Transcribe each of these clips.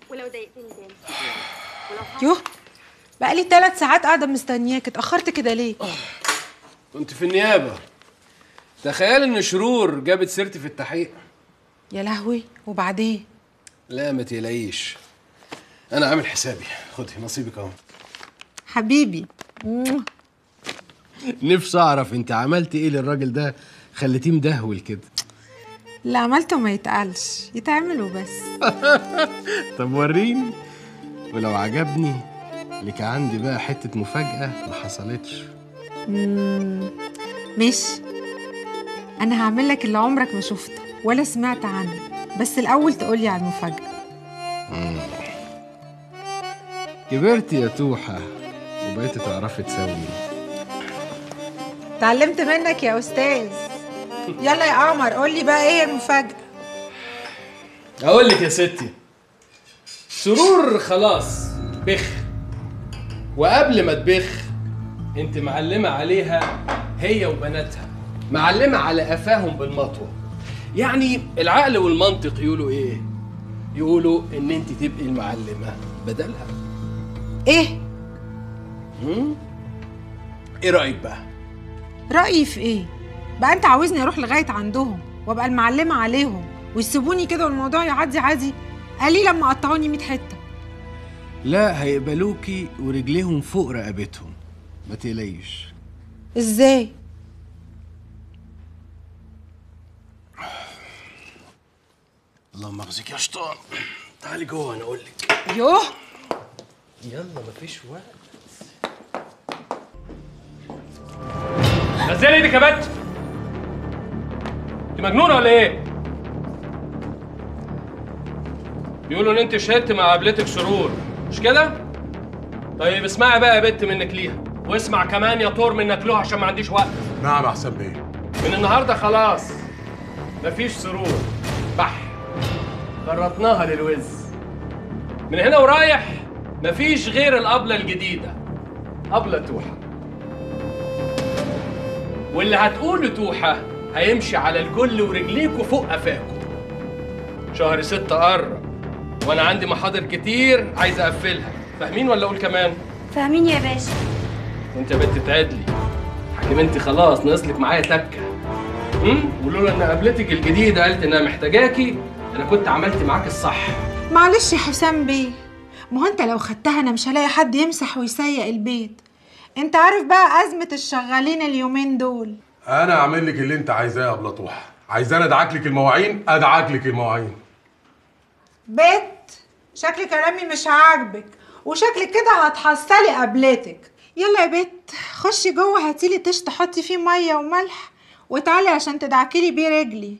ولو ضايقتني تاني ولو حصل يوه بقالي ثلاث ساعات قاعده مستنياك اتاخرت كده ليه كنت في النيابة تخيل ان شرور جابت سيرتي في التحقيق يا لهوي وبعدين لا ما تقلقيش انا عامل حسابي خدي نصيبك اهو حبيبي مم. نفسي اعرف انت عملت ايه للراجل ده خليتيه مدهول كده اللي عملته ما يتقالش يتعمل وبس طب وريني ولو عجبني لك عندي بقى حتة مفاجأة ما حصلتش مم. ماشي انا هعمل لك اللي عمرك ما شفته ولا سمعت عنه بس الاول تقولي على المفاجاه كبرت يا توحة وبقيت تعرفي تسوي اتعلمت منك يا استاذ يلا يا قمر قولي بقى ايه المفاجاه اقول لك يا ستي سرور خلاص بخ وقبل ما تبخ انت معلمه عليها هي وبناتها معلمه على قفاهم بالمطوه يعني العقل والمنطق يقولوا ايه يقولوا ان انت تبقي المعلمه بدلها ايه هم؟ ايه رايك بقى رايي في ايه بقى انت عاوزني اروح لغايه عندهم وابقى المعلمه عليهم ويسيبوني كده والموضوع يعدي عادي قالي لما قطعوني 100 حته لا هيقبلوكي ورجليهم فوق رقبتهم ما تقلقيش ازاي اللهم اخزيك يا شيطان تعالي جوه انا اقول لك يوه يلا مفيش وقت نزلي ايدك يا بت انت مجنونه ولا ايه؟ بيقولوا ان انت شهدت مع قابلتك سرور مش كده؟ طيب اسمعي بقى يا بت منك ليها واسمع كمان يا طور منك له عشان ما عنديش وقت نعم يا حسام بيه من النهارده خلاص مفيش سرور بح خرطناها للوز من هنا ورايح مفيش غير القبلة الجديدة قبلة توحة واللي هتقوله توحة هيمشي على الكل ورجليكوا فوق قفاكوا شهر ستة قرب وانا عندي محاضر كتير عايز اقفلها فاهمين ولا اقول كمان فاهمين يا باشا وانت يا بنت تعدلي حكيم انت خلاص ناقصلك معايا تكه امم ولولا ان قابلتك الجديده قالت انها محتاجاكي انا كنت عملت معاك الصح معلش يا حسام بيه ما هو انت لو خدتها انا مش هلاقي حد يمسح ويسيق البيت انت عارف بقى ازمه الشغالين اليومين دول انا اعمل لك اللي انت عايزاه يا ابله طوحه عايزاني ادعك لك المواعين ادعك لك المواعين بت شكل كلامي مش عاجبك وشكلك كده هتحصلي قبلتك يلا يا بت خشي جوه هاتيلي طش تحطي فيه ميه وملح وتعالي عشان تدعكيلي بيه رجلي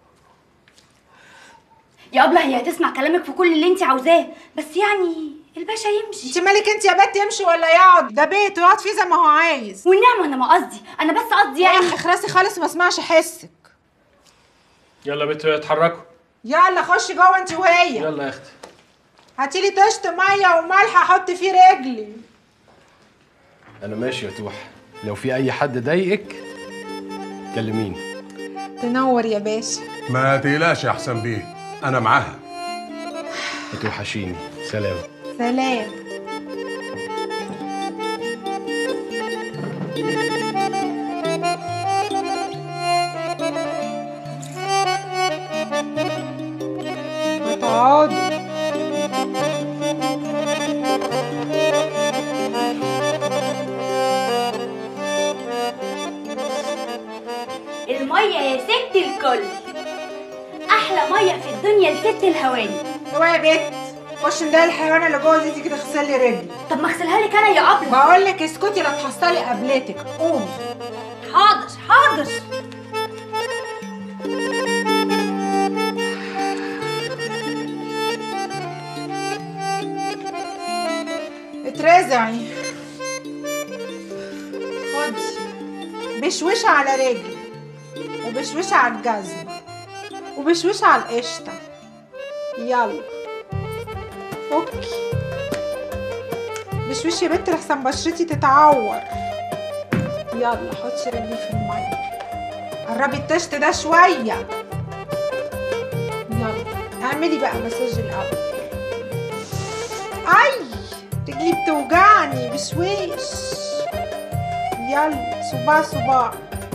يا ابله هي هتسمع كلامك في كل اللي انت عاوزاه بس يعني الباشا يمشي انت مالك انت يا بت يمشي ولا يقعد ده بيت ويقعد فيه زي ما هو عايز والنعمه انا ما قصدي انا بس قصدي يا يعني اخي خراسي خالص ما اسمعش حسك يلا يا بنت اتحركوا يلا خشي جوه انت وهي يلا يا اختي هاتيلي طشت ميه وملح احط فيه رجلي انا ماشي يا توح لو في اي حد ضايقك كلميني تنور يا باشا ما تقلقش يا حسام بيه انا معاها هتوحشيني سلام سلام وتقعدوا الميه يا ست الكل احلى ميه في الدنيا لست الهواني اوعي يا بت خش ندعي الحيوانه اللي جوه دي تيجي تغسل لي رجلي طب ما اغسلها لك انا يا ابله بقول لك اسكتي لا تحصلي قبلتك قومي حاضر حاضر اترزعي خدي بشوشة على رجلي وبشوشة على الجزمة وبشوشة على القشطة يلا فكي بشوشي يا بنت لحسن بشرتي تتعور يلا حطي رجلي في المية قربي التشت ده شوية يلا اعملي بقى مساج الأول بشويش يلا صباع صباع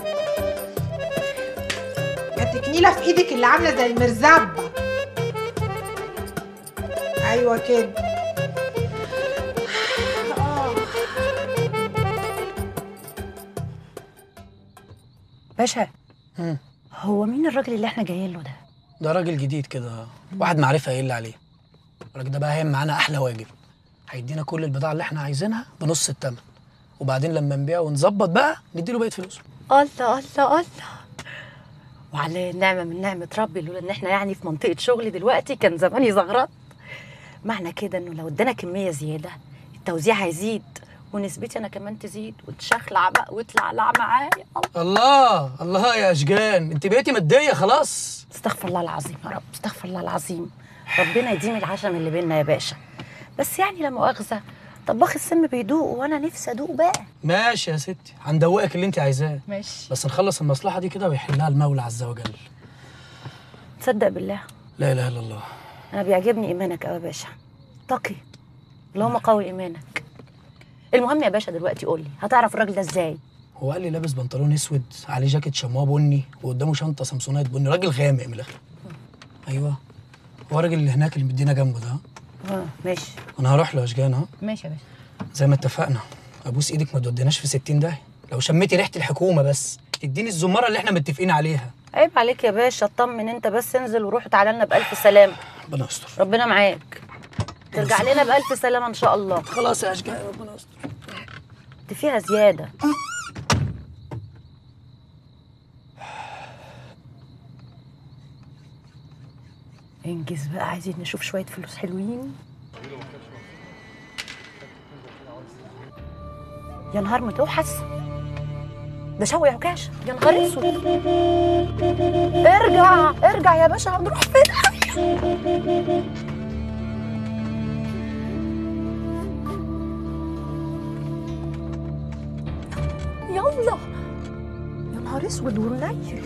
التكنيلة في ايدك اللي عاملة زي المرزبة ايوه كده آه. باشا هو مين الراجل اللي احنا جايين له ده ده راجل جديد كده واحد معرفة قايل لي عليه الراجل ده بقى هيعمل معانا احلى واجب هيدينا كل البضاعة اللي احنا عايزينها بنص الثمن وبعدين لما نبيع ونظبط بقى نديله بقية فلوسه الله الله الله وعلى النعمة من نعمة ربي لولا ان احنا يعني في منطقة شغل دلوقتي كان زماني زغرط معنى كده انه لو ادانا كمية زيادة التوزيع هيزيد ونسبتي انا كمان تزيد وتشخلع بقى وتلعلع معايا الله. الله الله يا اشجان انت بقيتي مادية خلاص استغفر الله العظيم يا رب استغفر الله العظيم ربنا يديم العشم اللي بينا يا باشا بس يعني لا مؤاخذة طباخ السم بيدوق وانا نفسي ادوق بقى ماشي يا ستي هندوقك اللي انت عايزاه ماشي بس نخلص المصلحة دي كده ويحلها المولى عز وجل تصدق بالله لا اله الا الله انا بيعجبني ايمانك قوي يا باشا تقي اللهم قوي ايمانك المهم يا باشا دلوقتي قول لي هتعرف الراجل ده ازاي هو قال لي لابس بنطلون اسود عليه جاكيت شمواه بني وقدامه شنطه سامسونايت بني راجل غامق من الاخر ايوه هو الراجل اللي هناك اللي مدينا جنبه ده اه ماشي انا هروح له يا اشجان ها ماشي يا باشا زي ما اتفقنا ابوس ايدك ما توديناش في 60 داهيه لو شميتي ريحه الحكومه بس تديني الزماره اللي احنا متفقين عليها عيب عليك يا باشا اطمن انت بس انزل وروح تعالى لنا بالف سلامه ربنا يستر ربنا معاك ترجع لنا بالف سلامه ان شاء الله خلاص يا اشجان ربنا يستر دي فيها زياده انجز بقى عايزين نشوف شويه فلوس حلوين يا نهار متوحس ده شوي عكاش يا نهار اسود ارجع ارجع يا باشا هنروح فين يلا يا نهار اسود ونيل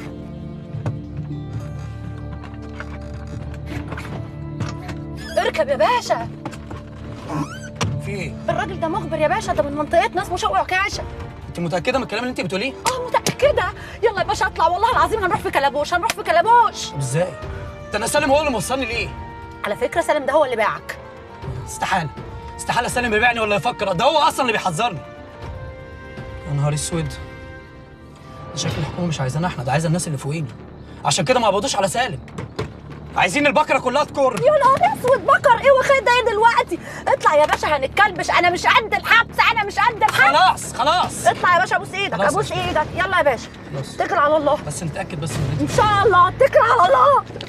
اركب يا باشا في ايه الراجل ده مخبر يا باشا ده من منطقتنا اسمه شوقي عكاشه انت متاكده من الكلام اللي انت بتقوليه اه متاكده يلا يا باشا اطلع والله العظيم هنروح في كلبوش هنروح في كلبوش طب ازاي ده انا سالم هو اللي موصلني ليه على فكره سالم ده هو اللي باعك استحاله استحاله سالم يبيعني ولا يفكر ده هو اصلا اللي بيحذرني يا نهار اسود ده شكل الحكومه مش عايزانا احنا ده عايزه الناس اللي فوقينا عشان كده ما قبضوش على سالم عايزين البكره كلها تكر يا نهار اسود بكر ايه واخدها ايه دلوقتي اطلع يا باشا هنتكلبش انا مش قد الحبس انا مش قد الحبس خلاص خلاص اطلع يا باشا ابوس ايدك خلاص. ابوس ايدك يلا يا باشا خلاص. اتكل على الله بس نتاكد بس من ان شاء الله اتكل على الله